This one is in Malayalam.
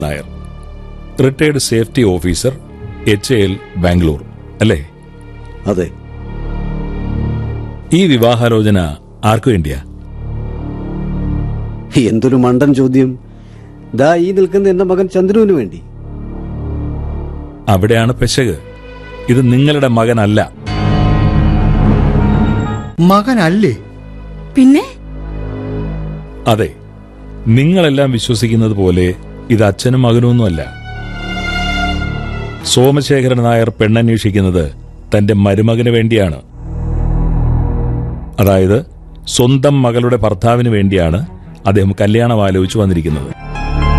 Nair retired safety officer H L Bangalore അല്ലേ അതെ ഈ വിവാഹാലോചന ആർക്കു വേണ്ടിയാ എന്തൊരു മണ്ടൻ ചോദ്യം ദാ ഈ നിൽക്കുന്ന എന്റെ മകൻ ചന്ദ്രുവിന് വേണ്ടി അവിടെയാണ് പെശക് ഇത് നിങ്ങളുടെ മകനല്ല മകനല്ലേ പിന്നെ അതെ നിങ്ങളെല്ലാം വിശ്വസിക്കുന്നത് പോലെ ഇത് അച്ഛനും മകനൊന്നുമല്ല സോമശേഖരൻ നായർ പെണ്ണന്വേഷിക്കുന്നത് തന്റെ മരുമകന് വേണ്ടിയാണ് അതായത് സ്വന്തം മകളുടെ ഭർത്താവിന് വേണ്ടിയാണ് അദ്ദേഹം കല്യാണം ആലോചിച്ചു വന്നിരിക്കുന്നത്